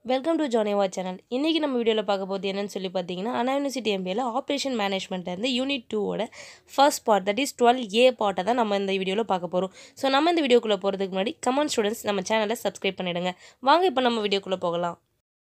welcome to ஜானேவா channel இன்றைக்கி நம்ம வீடியோவில் பார்க்க போகிறது என்னன்னு சொல்லி பார்த்தீங்கன்னா அண்ணா யூனிவர்சிட்டி எம்பிஏல ஆப்ரேஷன் மேனேஜ்மெண்ட்லேருந்து யூனிட் டூவோட ஃபர்ஸ்ட் பார்ட் தட் இஸ் டுவெல் ஏ பார்ட்டை தான் நம்ம இந்த வீடியோவில் பார்க்க போகிறோம் ஸோ நம்ம இந்த வீடியோக்குள்ளே போகிறதுக்கு முன்னாடி கமெண்ட் ஸ்டூடெண்ட்ஸ் நம்ம சேனலை சப்ஸ்கிரைப் பண்ணிடுங்க வாங்க இப்போ நம்ம வீடியோக்குள்ளே போகலாம்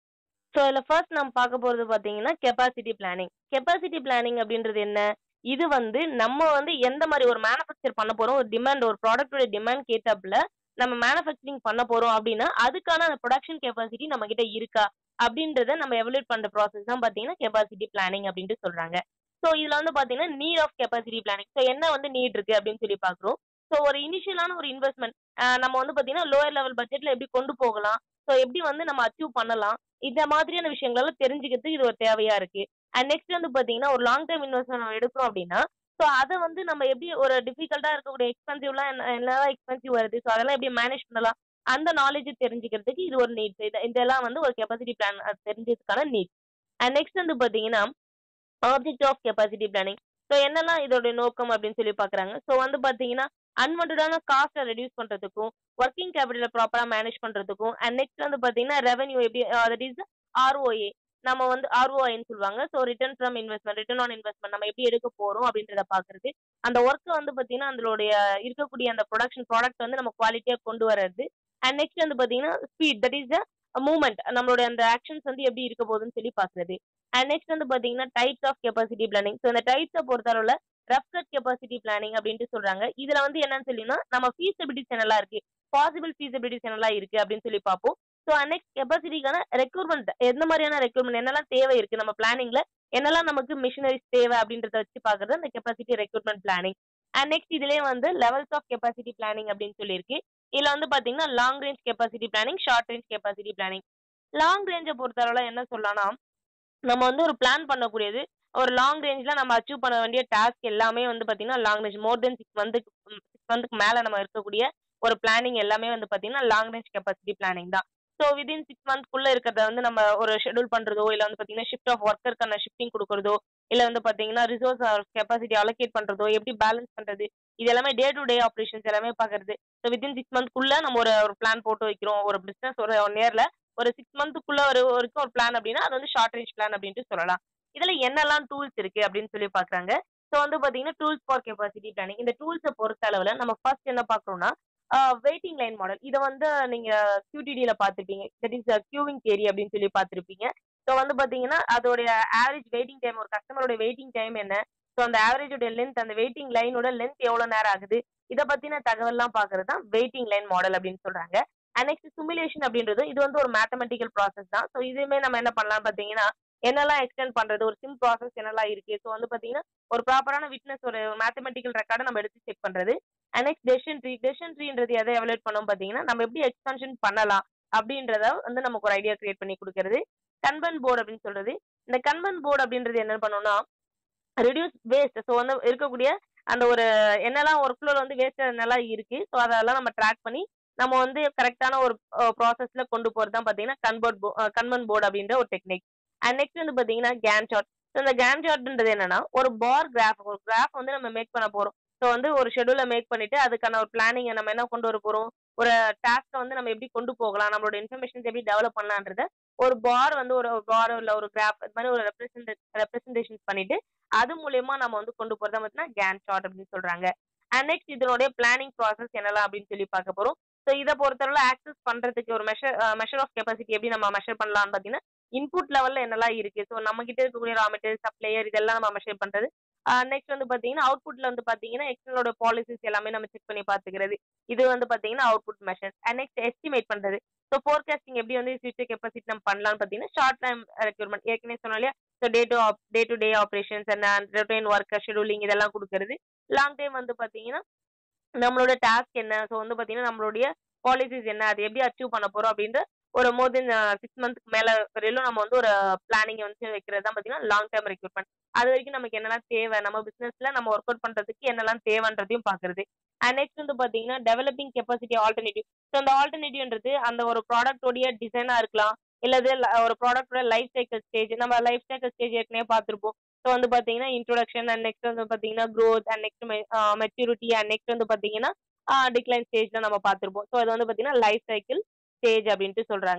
ஸோ இதில் ஃபர்ஸ்ட் நம்ம பார்க்க போகிறது பார்த்தீங்கன்னா கெப்பாசிட்டி பிளானிங் கெப்பாசிட்டி பிளானிங் அப்படின்றது என்ன இது வந்து நம்ம வந்து எந்த மாதிரி ஒரு மேனுஃபேக்சர் பண்ண போகிறோம் ஒரு டிமாண்ட் ஒரு ப்ராடக்டோட டிமாண்ட் கேட்டப்பில் நம்ம மேனுஃபேக்சரிங் பண்ண போறோம் அப்படின்னா அதுக்கான அந்த ப்ரொடக்ஷன் கெப்பாசிட்டி நம்ம கிட்ட இருக்கா அப்படின்றத நம்ம எவலுவேட் பண்ற ப்ராசஸ் தான் பாத்தீங்கன்னா கெப்பாசிட்டி பிளானிங் அப்படின்ட்டு சொல்றாங்க ஸோ இதுல வந்து பாத்தீங்கன்னா need of capacity planning so என்ன வந்து நீட் இருக்கு அப்படின்னு சொல்லி பாக்குறோம் ஸோ ஒரு இனிஷியலான ஒரு இன்வெஸ்ட்மெண்ட் நம்ம வந்து பாத்தீங்கன்னா லோயர் லெவல் பட்ஜெட்ல எப்படி கொண்டு போகலாம் ஸோ எப்படி வந்து நம்ம அச்சீவ் பண்ணலாம் இந்த மாதிரியான விஷயங்கள் எல்லாம் தெரிஞ்சுக்கிறதுக்கு இது ஒரு தேவையா இருக்கு அண்ட் நெக்ஸ்ட் வந்து பாத்தீங்கன்னா ஒரு லாங் டேர்ம் இன்வெஸ்ட்மெண்ட் நம்ம எடுக்கிறோம் அப்படின்னா ஸோ அதை வந்து நம்ம எப்படி ஒரு டிஃபிகல்ட்டா இருக்கக்கூடிய எக்ஸ்பென்சிவ்லாம் என்ன என்னதான் எக்ஸ்பென்சிவ் வருது ஸோ அதெல்லாம் எப்படி மேனேஜ் பண்ணலாம் அந்த நாலேஜ் தெரிஞ்சுக்கிறதுக்கு இது ஒரு நீட்ஸ் இது இதெல்லாம் வந்து ஒரு கெப்பாசிட்டி பிளான் தெரிஞ்சதுக்கான நீட்ஸ் அண்ட் நெக்ஸ்ட் வந்து பார்த்தீங்கன்னா object of capacity planning so என்னெல்லாம் இதோட நோக்கம் அப்படின்னு சொல்லி பார்க்குறாங்க ஸோ வந்து பார்த்தீங்கன்னா அன்வான்டான காஸ்ட்டை ரெடியூஸ் பண்ணுறதுக்கும் ஒர்க்கிங் கேபிட்டலை ப்ராப்பராக மேனேஜ் பண்ணுறதுக்கும் அண்ட் நெக்ஸ்ட் வந்து பார்த்தீங்கன்னா ரெவன்யூ எப்படி தட் இஸ் ஆர்ஓஏ நம்ம வந்து ஆர்ஓஐன்னு சொல்லுவாங்க so return from investment return on investment நம்ம எப்படி எடுக்க போறோம் அப்படின்றத பாக்குறது அந்த ஒர்க்கை வந்து பார்த்தீங்கன்னா அதனுடைய இருக்கக்கூடிய அந்த ப்ரொடக்ஷன் ப்ராடக்ட் வந்து நம்ம குவாலிட்டியாக கொண்டு வர்றது அண்ட் நெக்ஸ்ட் வந்து பார்த்தீங்கன்னா speed that is a moment நம்மளுடைய அந்த ஆக்ஷன்ஸ் வந்து எப்படி இருக்க போகுதுன்னு சொல்லி பாக்குறது அண்ட் நெக்ஸ்ட் வந்து பார்த்தீங்கன்னா types of capacity planning so இந்த டைப்ஸை பொறுத்தளவுல ரஃப் கட் கெப்பாசிட்டி பிளானிங் அப்படின்ட்டு சொல்றாங்க இதுல வந்து என்னன்னு சொல்லினா நம்ம ஃபீஸபிலிட்டி சேனலா இருக்கு பாசிபிள் ஃபீஸபிலிட்டி சேனலா இருக்கு அப்படின்னு சொல்லி பார்ப்போம் ஸோ நெக்ஸ்ட் கெப்பாசிட்டிக்கான ரெக்ரூட்மெண்ட் எந்த மாதிரியான ரெக்ரூட்மெண்ட் என்னெல்லாம் தேவை இருக்கு நம்ம பிளானிங்ல என்னெல்லாம் நமக்கு மிஷினரிஸ் தேவை அப்படின்றத வச்சு பாக்குறது அந்த capacity recruitment planning and next இதுலயே வந்து லெவல்ஸ் ஆஃப் கெப்பாசிட்டி பிளானிங் அப்படின்னு சொல்லியிருக்கு இதுல வந்து பாத்தீங்கன்னா long range capacity planning short range capacity planning long ரேஞ்சை பொறுத்தளவுல என்ன சொல்லலாம்னா நம்ம வந்து ஒரு பிளான் பண்ணக்கூடியது ஒரு லாங் ரேஞ்ச்ல நம்ம அச்சீவ் பண்ண வேண்டிய டாஸ்க் எல்லாமே வந்து பாத்தீங்கன்னா long range more than six மந்த்துக்கு சிக்ஸ் மந்த்துக்கு மேல நம்ம இருக்கக்கூடிய ஒரு பிளானிங் எல்லாமே வந்து பாத்தீங்கன்னா லாங் ரேஞ்ச் கெப்பாசிட்டி பிளானிங் தான் ஸோ விதின் சிக்ஸ் மந்த்க்குள்ள இருக்கிறத வந்து நம்ம ஒரு ஷெடியூல் பண்றதோ இல்லை வந்து பார்த்தீங்கன்னா ஷிஃப்ட் ஆஃப் ஒர்க்கருக்கான ஷிஃப்டிங் கொடுக்குறதோ இல்லை வந்து பார்த்தீங்கன்னா ரிசோர்ஸ் கெப்பாசிட்டி அலோகேட் பண்றதோ எப்படி பேலன்ஸ் பண்றது இது எல்லாமே டே டு டே ஆப்ரேஷன்ஸ் எல்லாமே பார்க்கறது ஸோ வித்தின் சிக்ஸ் மந்த்க்குள்ள நம்ம ஒரு ஒரு பிளான் போட்டு வைக்கிறோம் ஒரு பிசினஸ் ஒரு ஒன் இயர்ல ஒரு சிக்ஸ் மந்த்துக்குள்ள ஒரு வரைக்கும் ஒரு பிளான் அப்படின்னா அது வந்து ஷார்ட் ரேஞ்ச் பிளான் அப்படின்ட்டு சொல்லலாம் இதுல என்னெல்லாம் டூல்ஸ் இருக்கு அப்படின்னு சொல்லி பாக்குறாங்க ஸோ வந்து பாத்தீங்கன்னா டூல்ஸ் ஃபார் கெப்பாசிட்டி பிளானிங் இந்த டூல்ஸை பொறுத்த அளவுல நம்ம ஃபர்ஸ்ட் என்ன பாக்குறோம்னா வெயிட்டிங் லைன் மாடல் இதை வந்து நீங்க கியூடிடியில பார்த்துருப்பீங்க தட் இஸ் கியூவிங் தேரி அப்படின்னு சொல்லி பார்த்துருப்பீங்க ஸோ வந்து பாத்தீங்கன்னா அதோடைய ஆவரேஜ் வெயிட்டிங் டைம் ஒரு கஸ்டமரோட வெயிட்டிங் டைம் என்ன ஸோ அந்த ஆவரேஜோட லென்த் அந்த வெயிட்டிங் லைனோட லென்த் எவ்வளவு நேரம் ஆகுது இதை பத்தின தகவல்லாம் பாக்குறது தான் வெயிட்டிங் லைன் மாடல் அப்படின்னு சொல்றாங்க அண்ட் நெக்ஸ்ட் சிமுலேஷன் அப்படின்றது இது வந்து ஒரு மேத்தமெட்டிக்கல் ப்ராசஸ் தான் ஸோ இதுவுமே நம்ம என்ன பண்ணலாம் பாத்தீங்கன்னா என்னெல்லாம் எக்ஸ்டெண்ட் பண்றது ஒரு சிம் ப்ராசஸ் என்னெல்லாம் இருக்கு ஸோ வந்து பாத்தீங்கன்னா ஒரு ப்ராப்பரான விட்னஸ் ஒரு மேத்தமெட்டிக்கல் ரெக்கார்டை நம்ம எடுத்து செக் பண்றது and next decision tree decision ட்ரீன்றது எதை எவலேட் பண்ணோம் பார்த்தீங்கன்னா நம்ம எப்படி எக்ஸ்பென்ஷன் பண்ணலாம் அப்படின்றத வந்து நமக்கு ஒரு ஐடியா கிரியேட் பண்ணி கொடுக்கறது கன்வென்ட் போர்டு அப்படின்னு சொல்றது இந்த கன்வென்ட் போர்டு அப்படின்றது என்ன பண்ணோம்னா ரெடியூஸ் வேஸ்ட் ஸோ வந்து இருக்கக்கூடிய அந்த ஒரு என்னெல்லாம் ஒர்க் ஃப்ளோல வந்து வேஸ்ட் என்னெல்லாம் இருக்கு ஸோ அதெல்லாம் நம்ம ட்ராக் பண்ணி நம்ம வந்து கரெக்டான ஒரு ப்ராசஸ்ல கொண்டு போறது தான் பார்த்தீங்கன்னா கன்வெர்ட் கன்வென்ட் போர்டு அப்படின்ற ஒரு டெக்னிக் அண்ட் நெக்ஸ்ட் வந்து பார்த்தீங்கன்னா கேன் சார்ட் ஸோ இந்த கேன் சார்ட்ன்றது என்னன்னா ஒரு பார் கிராஃப் ஒரு கிராஃப் வந்து நம்ம மேக் பண்ண போறோம் ஸோ வந்து ஒரு ஷெடியூலை மேக் பண்ணிட்டு அதுக்கான ஒரு பிளானிங்கை நம்ம என்ன கொண்டு வர போறோம் ஒரு டாஸ்க்கை வந்து நம்ம எப்படி கொண்டு போகலாம் நம்மளோட இன்ஃபர்மேஷன்ஸ் எப்படி டெவலப் பண்ணலான்றத ஒரு பார் வந்து ஒரு பார் இல்லை ஒரு கிராஃப் இது மாதிரி ஒரு ரெப்ரசன்ட் ரெப்ரசன்டேஷன் பண்ணிட்டு அது மூலயமா நம்ம வந்து கொண்டு போறதா பார்த்தீங்கன்னா கேன் சார்ட் அப்படின்னு சொல்றாங்க அண்ட் நெக்ஸ்ட் இதனுடைய பிளானிங் ப்ராசஸ் என்னலாம் அப்படின்னு சொல்லி பார்க்க போறோம் ஸோ இதை பொறுத்தவரை ஆக்சஸ் பண்றதுக்கு ஒரு மெஷர் மெஷர் ஆஃப் கெப்பாசிட்டி எப்படி நம்ம மெஷர் பண்ணலாம்னு பார்த்தீங்கன்னா இன்புட் லெவல்ல என்னெல்லாம் இருக்கு ஸோ நம்ம கிட்ட இருக்கக்கூடிய ரா மெட்டீரியல் சப்ளையர் இதெல்லாம் நம்ம மெஷர் பண்றது நெக்ஸ்ட் வந்து பாத்தீங்கன்னா அவுட்புட்ல வந்து பாத்தீங்கன்னா எக்ஸ்டர்னலோட பாலிசிஸ் எல்லாமே நம்ம செக் பண்ணி பாத்துக்கிறது இது வந்து பாத்தீங்கன்னா output measures and next estimate பண்றது ஸோ ஃபோர்காஸ்டிங் எப்படி வந்து ஃபியூச்சர் கெப்பாசிட்டி நம்ம பண்ணலாம்னு பாத்தீங்கன்னா ஷார்ட் டைம் ரெக்யூர்மெண்ட் ஏற்கனவே சொன்னோம் இல்லையா so day to day to day operations and routine work scheduling இதெல்லாம் கொடுக்கறது லாங் டைம் வந்து பாத்தீங்கன்னா நம்மளோட டாஸ்க் என்ன ஸோ வந்து பாத்தீங்கன்னா நம்மளுடைய பாலிசிஸ் என்ன அது எப்படி அச்சீவ் பண்ண போறோம் அப்படின்ற ஒரு மோர் தென் சிக்ஸ் மந்த்க்கு மேல வரையிலும் நம்ம வந்து ஒரு பிளானிங் வந்து வைக்கிறது தான் பார்த்தீங்கன்னா லாங் டேர்ம் ரெக்ரூட்மெண்ட் அது வரைக்கும் நமக்கு என்னெல்லாம் தேவை நம்ம பிசினஸ்ல நம்ம ஒர்க் அவுட் பண்றதுக்கு என்னெல்லாம் தேவைன்றதையும் பாக்குறது அண்ட் நெக்ஸ்ட் வந்து பாத்தீங்கன்னா டெவலப்பிங் கெப்பாசிட்டி ஆல்டர்னேட்டிவ் ஸோ அந்த ஆல்டர்னேட்டிவ்ன்றது அந்த ஒரு ப்ராடக்டோடைய டிசைனா இருக்கலாம் இல்லது ஒரு ப்ராடக்டோட லைஃப் சைக்கிள் ஸ்டேஜ் நம்ம லைஃப் சைக்கிள் ஸ்டேஜ் ஏற்கனவே பார்த்துருப்போம் ஸோ வந்து பாத்தீங்கன்னா இன்ட்ரோடக்ஷன் அண்ட் நெக்ஸ்ட் வந்து பாத்தீங்கன்னா growth and next maturity and next வந்து பாத்தீங்கன்னா டிக்ளைன் ஸ்டேஜ்ல நம்ம பார்த்துருப்போம் ஸோ அது வந்து பாத்தீங்கன்னா லைஃப் சைக்கிள் ஸ்டேஜ் அப்படின்ட்டு சொல்றாங்க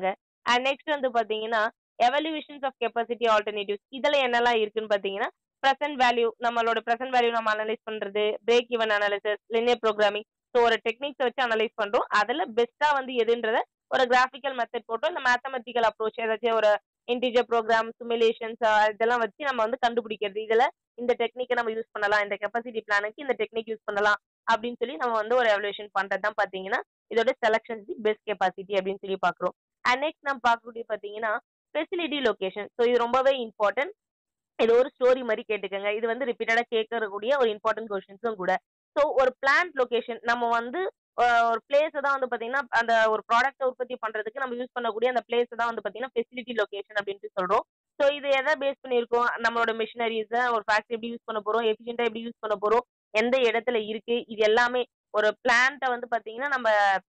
அண்ட் நெக்ஸ்ட் வந்து பாத்தீங்கன்னா எவல்யூஷன்ஸ் ஆஃப் கெப்பாசிட்டி ஆல்டர்னேட்டிவ்ஸ் இதுல என்னெல்லாம் இருக்குன்னு பாத்தீங்கன்னா ப்ரெசென்ட் வேல்யூ நம்மளோட ப்ரெசென்ட் வேல்யூ நம்ம அனலைஸ் பண்றது break even analysis linear programming so ஒரு டெக்னிக்ஸ் வச்சு அனலைஸ் பண்றோம் அதுல பெஸ்ட்டா வந்து எதுன்றத ஒரு கிராஃபிக்கல் மெத்தட் போட்டோ இந்த மேத்தமெட்டிக்கல் அப்ரோச் ஏதாச்சும் ஒரு இன்டிஜர் ப்ரோக்ராம் சிமுலேஷன்ஸ் இதெல்லாம் வச்சு நம்ம வந்து கண்டுபிடிக்கிறது இதுல இந்த டெக்னிக்கை நம்ம யூஸ் பண்ணலாம் இந்த கெப்பாசிட்டி பிளானுக்கு இந்த டெக்னிக் யூஸ் பண்ணலாம் அப்படின்னு சொல்லி நம்ம வந்து ஒரு எவல்யூஷன் பண்றது தான் பாத்தீங்கன்னா இதோட செலக்ஷன் தி பெஸ்ட் கெப்பாசிட்டி அப்படின்னு சொல்லி பாக்குறோம் அண்ட் நெக்ஸ்ட் நம்ம பார்க்கக்கூடிய பாத்தீங்கன்னா ஃபெசிலிட்டி லொகேஷன் ஸோ இது ரொம்பவே இம்பார்ட்டன்ட் இது ஒரு ஸ்டோரி மாதிரி கேட்டுக்கோங்க இது வந்து ரிப்பீட்டடா கேட்கறக்கூடிய ஒரு இம்பார்ட்டன்ட் கொஸ்டின்ஸும் கூட ஸோ ஒரு பிளான்ட் லொகேஷன் நம்ம வந்து அஹ், ஒரு பிளேஸ் தான் வந்து பாத்தீங்கன்னா அந்த ஒரு ப்ராடக்ட்டை உற்பத்தி பண்றதுக்கு நம்ம யூஸ் பண்ணக்கூடிய அந்த பிளேஸ் தான் வந்து பாத்தீங்கன்னா ஃபெசிலிட்டி லொகேஷன் அப்படின்ட்டு சொல்றோம் ஸோ இது எதை பேஸ் பண்ணியிருக்கோம் நம்மளோட மிஷினரிஸை ஒரு ஃபேக்டரி எப்படி யூஸ் பண்ண போறோம் எஃபிஷியண்டா எப்படி யூஸ் பண்ண போறோம் எந்த இடத்துல இருக்கு இது எல்லாமே ஒரு பிளான்ட்டை வந்து பாத்தீங்கன்னா நம்ம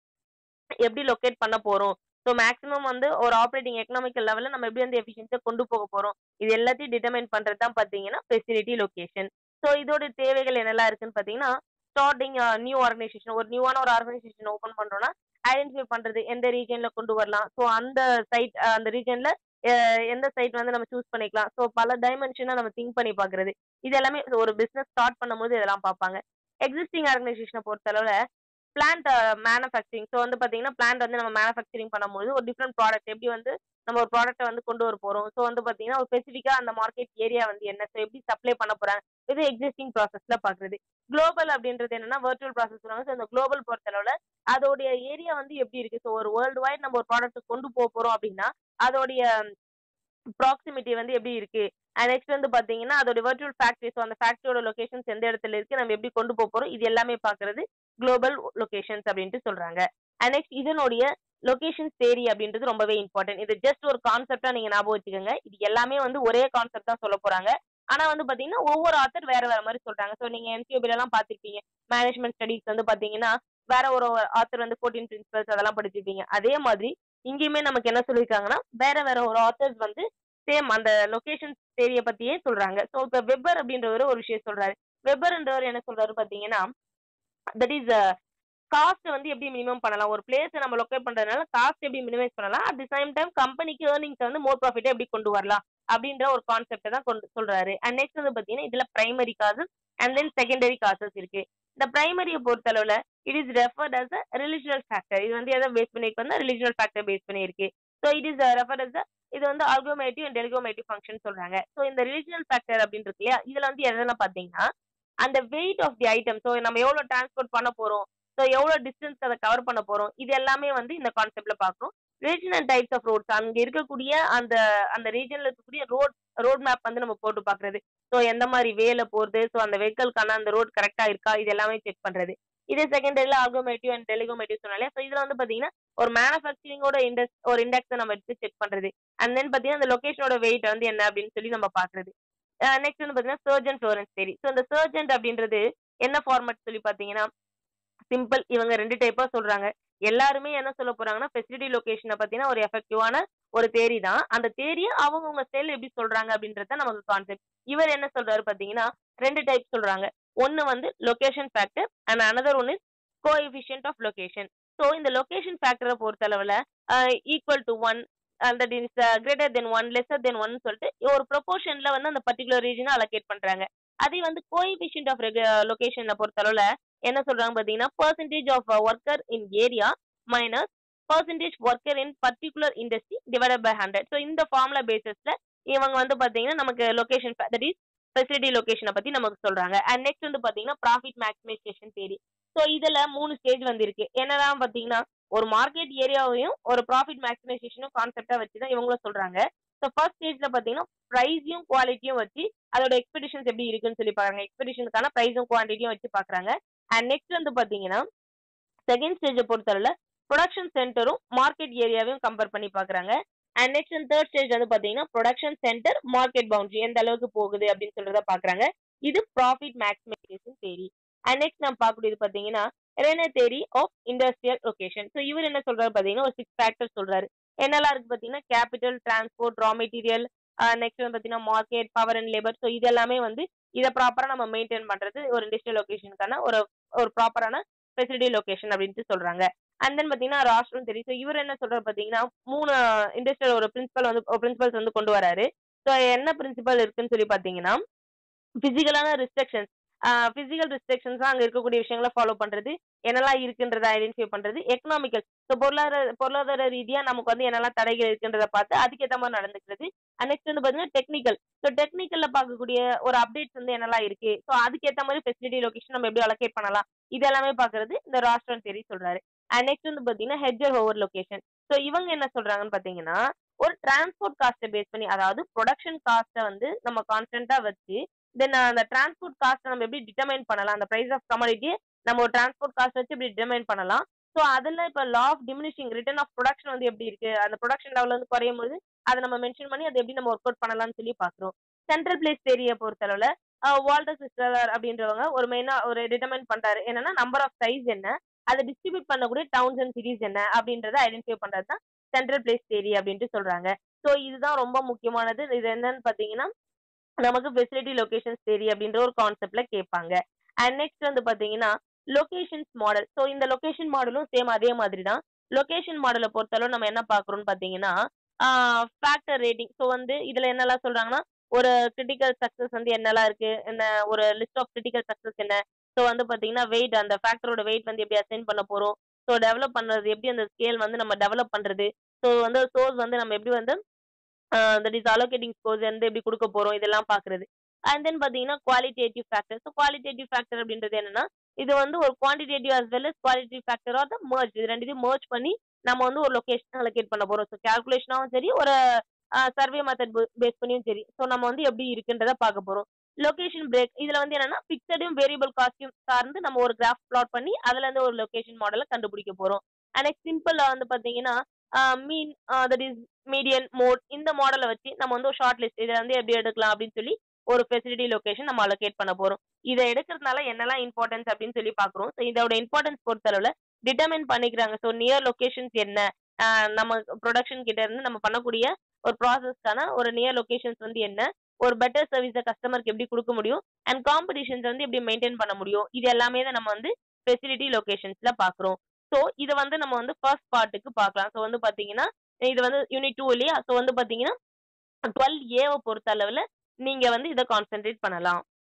எப்படி லொக்கேட் பண்ண போறோம் ஸோ மேக்ஸிமம் வந்து ஒரு ஆப்ரேட்டிங் எக்கனாமிக்கல் லெவலில் நம்ம எப்படி வந்து எஃபிஷியன்ஸாக கொண்டு போக போறோம் இது எல்லாத்தையும் டிட்டர்மைன் பண்றது தான் பார்த்தீங்கன்னா ஃபெசிலிட்டி லொகேஷன் ஸோ இதோட தேவைகள் என்னெல்லாம் இருக்குன்னு பார்த்தீங்கன்னா ஸ்டார்டிங் நியூ ஆர்கனைசேஷன் ஒரு நியூவான ஒரு ஆர்கனைசேஷன் ஓப்பன் பண்றோம்னா ஐடென்டிஃபை பண்றது எந்த ரீஜன்ல கொண்டு வரலாம் ஸோ அந்த சைட் அந்த ரீஜன்ல எந்த சைட் வந்து நம்ம சூஸ் பண்ணிக்கலாம் ஸோ பல டைமென்ஷனா நம்ம திங்க் பண்ணி பார்க்கறது இது எல்லாமே ஒரு பிசினஸ் ஸ்டார்ட் பண்ணும்போது இதெல்லாம் பார்ப்பாங்க எக்ஸிஸ்டிங் ஆர்கனைசேஷனை பொறுத்தளவுல பிளான்ட் மேனுஃபேக்சரிங் ஸோ வந்து பார்த்தீங்கன்னா பிளான்ட் வந்து நம்ம மேனுஃபேக்சரிங் பண்ணும்போது ஒரு டிஃப்ரெண்ட் ப்ராடக்ட் எப்படி வந்து நம்ம ஒரு ப்ராடக்ட்டை வந்து கொண்டு வர போறோம் ஸோ வந்து பார்த்தீங்கன்னா ஒரு ஸ்பெசிஃபிக்காக அந்த மார்க்கெட் ஏரியா வந்து என்ன ஸோ எப்படி சப்ளை பண்ண போறாங்க இது எக்ஸிஸ்டிங் ப்ராசஸ்ல பார்க்குறது குளோபல் அப்படின்றது என்னன்னா வர்ச்சுவல் ப்ராசஸ் சொல்லுவாங்க ஸோ இந்த குளோபல் பொறுத்தளவுல அதோடைய ஏரியா வந்து எப்படி இருக்கு ஸோ ஒரு வேர்ல்டு வைட் நம்ம ஒரு ப்ராடக்ட் கொண்டு போக போறோம் அப்படின்னா அதோடைய ப்ராக்சிமிட்டி வந்து எப்படி இருக்கு அண்ட் நெக்ஸ்ட் வந்து பாத்தீங்கன்னா அதோட வர்ச்சுவல் ஃபேக்டரி ஸோ அந்த ஃபேக்டரியோட லொகேஷன்ஸ் எந்த இடத்துல இருக்கு நம்ம எப்படி கொண்டு போக போறோம் இது எல்லாமே பார்க்கறது குளோபல் லொகேஷன்ஸ் அப்படின்ட்டு சொல்றாங்க அண்ட் நெக்ஸ்ட் இதனுடைய லொகேஷன் தேரி அப்படின்றது ரொம்பவே இம்பார்ட்டன்ட் இது ஜஸ்ட் ஒரு கான்செப்டா நீங்க ஞாபகம் வச்சுக்கோங்க இது எல்லாமே வந்து ஒரே கான்செப்ட் தான் சொல்ல போறாங்க ஆனா வந்து பாத்தீங்கன்னா ஒவ்வொரு ஆத்தர் வேற வேற மாதிரி சொல்றாங்க ஸோ நீங்க என்சிஓபில எல்லாம் பாத்திருப்பீங்க மேனேஜ்மெண்ட் ஸ்டடிஸ் வந்து பாத்தீங்கன்னா வேற ஒரு ஆத்தர் வந்து ஃபோர்டீன் பிரின்சிபல்ஸ் அதெல்லாம் படிச்சிருப்பீங்க அதே மாதிரி இங்கேயுமே நமக்கு என்ன சொல்லியிருக்காங்கன்னா வேற வேற ஒரு ஆத்தர்ஸ் வந்து சேம் அந்த லொகேஷன் தேரிய பத்தியே சொல்றாங்க ஸோ இப்போ வெப்பர் அப்படின்றவர் ஒரு விஷயம் சொல்றாரு வெப்பர்ன்றவர் என்ன சொல்றாரு பாத்தீங்கன்னா தட் இஸ் காஸ்ட் வந்து எப்படி மினிமம் பண்ணலாம் ஒரு பிளேஸ் நம்ம லொக்கேட் பண்றதுனால காஸ்ட் எப்படி மினிமைஸ் பண்ணலாம் அட் தி சேம் டைம் கம்பெனிக்கு ஏர்னிங்ஸ் வந்து மோர் ப்ராஃபிட்டை எப்படி கொண்டு வரலாம் அப்படின்ற ஒரு கான்செப்டை தான் கொண்டு சொல்றாரு அண்ட் நெக்ஸ்ட் வந்து பாத்தீங்கன்னா இதுல primary causes and then secondary causes இருக்கு இந்த பிரைமரியை பொறுத்தளவுல it is referred as a regional factor இது வந்து எதை பேஸ் பண்ணிருக்கு ரிலிஜினல் ஃபேக்டர் பேஸ் பண்ணியிருக்கு so it is referred as இது வந்து ஆல்கோமேட்டிவ் அண்ட் டெலிகோமேட்டிவ் ஃபங்க்ஷன் சொல்றாங்க ஸோ இந்த ரிலிஜினல் ஃபேக்டர் அப்படின்னு இருக்கு இல்லையா இதுல வந்து எதெல்லாம் பாத்தீங்கன்னா அந்த weight of the item so நம்ம எவ்வளவு டிரான்ஸ்போர்ட் பண்ண போறோம் ஸோ எவ்வளவு டிஸ்டன்ஸ் அதை கவர் பண்ண போறோம் இது எல்லாமே வந்து இந்த கான்செப்ட்ல பார்க்கணும் region and types of roads அங்க இருக்கக்கூடிய அந்த அந்த ரீஜன்ல இருக்கக்கூடிய ரோட் ரோட் மேப் வந்து நம்ம போட்டு பாக்குறது ஸோ எந்த மாதிரி வேல போறது ஸோ அந்த வெஹிக்கல்கான அந்த ரோட் கரெக்டா இருக்கா இது எல்லாமே செக் பண்றது இதே செகண்டரியில் ஆல்கோமேட்டிவ் அண்ட் டெலிகோமேட்டிவ் சொன்னாலே ஸோ இதுல வந்து பாத்தீங்கன்னா ஒரு மேனுஃபேக்சரிங்கோட இண்டெக்ஸ் ஒரு இண்டெக்ஸை நம்ம எடுத்து செக் பண்றது அண்ட் தென் பாத்தீங்கன்னா அந்த லொகேஷனோட வெயிட் வந்து என்ன அப்படின்னு சொல்லி நம்ம பாக்குறது நெக்ஸ்ட் வந்து பாத்தீங்கன்னா சர்ஜன் ஃப்ளோரன்ஸ் தேரி ஸோ இந்த சர்ஜன்ட் அப்படின்றது என்ன ஃபார்மேட் சொல்லி பாத்தீங்கன்னா சிம்பிள் இவங்க ரெண்டு டைப்பா சொல்றாங்க எல்லாருமே என்ன சொல்ல போறாங்கன்னா ஃபெசிலிட்டி லொகேஷனை பத்தின ஒரு எஃபெக்டிவான ஒரு தேரி தான் அந்த தேரியை அவங்கவுங்க ஸ்டைல் எப்படி சொல்றாங்க அப்படின்றத நமக்கு கான்செப்ட் இவர் என்ன சொல்றாரு பாத்தீங்கன்னா ரெண்டு டைப் சொல்றாங்க ஒன்னு வந்து location factor and another one is coefficient of location so இந்த லொகேஷன் ஃபேக்டரை பொறுத்தளவுல equal to one that is greater than one lesser than one சொல்லிட்டு ஒரு ப்ரொபோர்ஷன்ல வந்து அந்த பர்டிகுலர் ரீஜனை அலோகேட் பண்றாங்க அதே வந்து கோஎஃபிஷியன்ட் ஆஃப் லொகேஷனை பொறுத்தளவுல என்ன சொல்றாங்க பாத்தீங்கன்னா percentage of worker in area minus percentage worker in particular industry divided by hundred so இந்த ஃபார்முலா பேசிஸ்ல இவங்க வந்து பாத்தீங்கன்னா நமக்கு லொகேஷன் தட் இஸ் ஃபெசிலிட்டி லொகேஷனை பத்தி நமக்கு சொல்றாங்க அண்ட் நெக்ஸ்ட் வந்து பாத்தீங்கன்னா ப்ராஃபிட் மேக்ஸிமைசேஷன் தேரி ஸோ இதுல மூணு ஸ்டேஜ் வந்து இருக்கு என்னதான் பாத்தீங்கன்னா ஒரு மார்க்கெட் ஏரியாவையும் ஒரு ப்ராஃபிட் மேக்ஸிமைசேஷனும் கான்செப்டா வச்சு தான் இவங்களும் சொல்றாங்க ஸோ ஃபர்ஸ்ட் ஸ்டேஜ்ல பாத்தீங்கன்னா ப்ரைஸையும் குவாலிட்டியும் வச்சு அதோட எக்ஸ்பெடிஷன்ஸ் எப்படி இருக்குன்னு சொல்லி பாக்குறாங்க எக்ஸ்பெடிஷனுக்கான ப்ரைஸும் குவான்டிட்டியும் வச்சு பாக்குறாங்க அண்ட் நெக்ஸ்ட் வந்து பாத்தீங்கன்னா செகண்ட் ஸ்டேஜை பொறுத்தவரை ப்ரொடக்ஷன் சென்டரும் மார்க்கெட் ஏரியாவையும் கம்பேர் பண்ணி பாக்குறாங்க and next and third stage வந்து பாத்தீங்கன்னா ப்ரொடக்ஷன் சென்டர் மார்க்கெட் பவுண்டரி எந்த அளவுக்கு போகுது அப்படின்னு சொல்றத பாக்குறாங்க இது profit maximisation theory and next நம்ம பார்க்கக்கூடியது பாத்தீங்கன்னா ரெனே theory of industrial location so இவர் என்ன சொல்றாரு பாத்தீங்கன்னா ஒரு சிக்ஸ் ஃபேக்டர் சொல்றாரு என்னெல்லாம் இருக்கு பாத்தீங்கன்னா capital transport raw material next வந்து பாத்தீங்கன்னா market power and labour so இது எல்லாமே வந்து இதை ப்ராப்பரா நம்ம மெயின்டைன் பண்றது ஒரு இண்டஸ்ட்ரியல் லொகேஷனுக்கான ஒரு ஒரு ப்ராப்பரான ஃபெசிலிட்டி லொகேஷன் அப்படின்ட்டு சொல்றாங்க அண்ட் தென் பாத்தீங்கன்னா ராஷ்டிரம் தெரியும் ஸோ இவர் என்ன சொல்றாரு பாத்தீங்கன்னா மூணு இண்டஸ்ட்ரியல் ஒரு பிரின்சிபல் வந்து பிரின்சிபல்ஸ் வந்து கொண்டு வராரு ஸோ என்ன பிரின்சிபல் இருக்குன்னு சொல்லி பாத்தீங்கன்னா பிசிக்கலான ரிஸ்ட்ரிக்ஷன்ஸ் பிசிக்கல் ரிஸ்ட்ரிக்ஷன்ஸ் அங்க இருக்கக்கூடிய விஷயங்களை ஃபாலோ பண்றது என்னெல்லாம் இருக்குன்றத ஐடென்டிஃபை பண்றது எக்கனாமிக்கல் ஸோ பொருளாதார பொருளாதார ரீதியா நமக்கு வந்து என்னெல்லாம் தடைகள் இருக்குன்றத பார்த்து அதுக்கேற்ற மாதிரி நடந்துக்கிறது நெக்ஸ்ட் வந்து பாத்தீங்கன்னா டெக்னிக்கல் ஸோ டெக்னிக்கல்ல பார்க்கக்கூடிய ஒரு அப்டேட்ஸ் வந்து என்னெல்லாம் இருக்கு ஸோ அதுக்கேற்ற மாதிரி ஃபெசிலிட்டி லொகேஷன் நம்ம எப்படி அலோகேட் பண்ணலாம் இது எல்லாமே பாக்குறது இந்த ராஷ்டிரம் தேரி சொல்றாரு அண்ட் நெக்ஸ்ட் வந்து பாத்தீங்கன்னா ஹெட்ஜர் ஓவர் லொகேஷன் ஸோ இவங்க என்ன சொல்றாங்கன்னு பாத்தீங்கன்னா ஒரு டிரான்ஸ்போர்ட் காஸ்ட்டை பேஸ் பண்ணி அதாவது ப்ரொடக்ஷன் காஸ்ட்டை வந்து நம்ம கான்ஸ்டன்டா வச்சு தென் அந்த டிரான்ஸ்போர்ட் காஸ்ட்டை நம்ம எப்படி டிட்டர்மைன் பண்ணலாம் அந்த பிரைஸ் ஆஃப் கமாடிட்டி நம்ம ஒரு டிரான்ஸ்போர்ட் காஸ்ட் வச்சு எப்படி டிட்டர்மைன் பண்ணலாம் ஸோ அதில் இப்போ law of diminishing return of production வந்து எப்படி இருக்கு அந்த ப்ரொடக்ஷன் லெவல் வந்து குறையும் போது அதை நம்ம மென்ஷன் பண்ணி அதை எப்படி நம்ம ஒர்க் அவுட் பண்ணலாம்னு சொல்லி பார்க்குறோம் சென்ட்ரல் பிளேஸ் தேரியை பொறுத்தளவில் வால்டர் சிஸ்டர் அப்படின்றவங்க ஒரு மெயினா ஒரு டிட்டர்மைன் பண்றாரு என்னன்னா நம்பர் ஆஃப் சைஸ் என்ன அதை டிஸ்ட்ரிபியூட் பண்ணக்கூடிய டவுன்ஸ் அண்ட் சிட்டிஸ் என்ன அப்படின்றத ஐடென்டிஃபை பண்றது தான் சென்ட்ரல் பிளேஸ் தேரி அப்படின்ட்டு சொல்றாங்க ஸோ இதுதான் ரொம்ப முக்கியமானது இது என்னன்னு பாத்தீங்கன்னா நமக்கு ஃபெசிலிட்டி லொகேஷன்ஸ் தேரி அப்படின்ற ஒரு கான்செப்ட்ல கேட்பாங்க அண்ட் நெக்ஸ்ட் வந்து பாத்தீங்கன்னா லொகேஷன்ஸ் மாடல் ஸோ இந்த லொகேஷன் மாடலும் சேம் அதே மாதிரி தான் லொகேஷன் மாடலை பொறுத்தளவு நம்ம என்ன பார்க்குறோம்னு பார்த்தீங்கன்னா ஃபேக்டர் ரேட்டிங் ஸோ வந்து இதில் என்னெல்லாம் சொல்கிறாங்கன்னா ஒரு கிரிட்டிக்கல் சக்ஸஸ் வந்து என்னெல்லாம் இருக்கு என்ன ஒரு லிஸ்ட் ஆஃப் கிரிட்டிக்கல் சக்ஸஸ் என்ன ஸோ வந்து பார்த்தீங்கன்னா வெயிட் அந்த ஃபேக்டரோட வெயிட் வந்து எப்படி அசைன் பண்ண போகிறோம் ஸோ டெவலப் பண்ணுறது எப்படி அந்த ஸ்கேல் வந்து நம்ம டெவலப் பண்ணுறது ஸோ வந்து சோர்ஸ் வந்து நம்ம எப்படி வந்து தட் இஸ் அலோகேட்டிங் ஸ்கோர்ஸ் வந்து எப்படி கொடுக்க போகிறோம் இதெல்லாம் பார்க்குறது அண்ட் தென் பார்த்தீங்கன்னா qualitative factor so qualitative factor அப்படின்றது என்னன்னா இது வந்து ஒரு quantitative as well as qualitative factor are the merge இது ரெண்டுத்தையும் merge பண்ணி நம்ம வந்து ஒரு லொகேஷன் அலோகேட் பண்ண போறோம் ஸோ கேல்குலேஷனாகவும் சரி ஒரு சர்வே மெத்தட் பேஸ் பண்ணியும் சரி ஸோ நம்ம வந்து எப்படி இருக்குன்றத பார்க்க போறோம் லொகேஷன் பிரேக் இதுல வந்து என்னன்னா பிக்சடையும் வேரியபிள் காஸ்டியூம் சார்ந்து நம்ம ஒரு கிராஃப் பிளாட் பண்ணி அதுல இருந்து ஒரு லொகேஷன் மாடலை கண்டுபிடிக்க போறோம் அண்ட் சிம்பிள் வந்து பாத்தீங்கன்னா mean that is median mode இந்த மாடலை வச்சு நம்ம வந்து ஒரு ஷார்ட் லிஸ்ட் இதை வந்து எப்படி எடுக்கலாம் அப்படின்னு சொல்லி ஒரு ஃபெசிலிட்டி லொகேஷன் நம்ம அலோகேட் பண்ண போறோம் இதை எடுக்கிறதுனால என்னெல்லாம் இம்பார்ட்டன்ஸ் அப்படின்னு சொல்லி பார்க்குறோம் ஸோ இதோட இம்பார்ட்டன்ஸ் பொறுத்தளவில் டிட்டர்மின் பண்ணிக்கிறாங்க ஸோ நியர் லொகேஷன்ஸ் என்ன ஆஹ் நம்ம ப்ரொடக்ஷன் கிட்ட இருந்து நம்ம பண்ணக்கூடிய ஒரு ப்ராசஸ்க்கான ஒரு நியர் லொகேஷன்ஸ் வந்து என்ன ஒரு பெட்டர் சர்வீஸை கஸ்டமருக்கு எப்படி கொடுக்க முடியும் அண்ட் காம்படிஷன்ஸ் வந்து எப்படி மெயின்டைன் பண்ண முடியும் இது எல்லாமே தான் நம்ம வந்து ஃபெசிலிட்டி லொகேஷன்ஸ்ல பார்க்குறோம் ஸோ இதை வந்து நம்ம வந்து ஃபர்ஸ்ட் பார்ட்டுக்கு பார்க்கலாம் ஸோ வந்து பார்த்தீங்கன்னா இது வந்து யூனிட் டூ இல்லையா ஸோ வந்து பார்த்தீங்கன்னா டுவெல் ஏவை பொறுத்த அளவில் நீங்கள் வந்து இதை கான்சென்ட்ரேட் பண்ணலாம்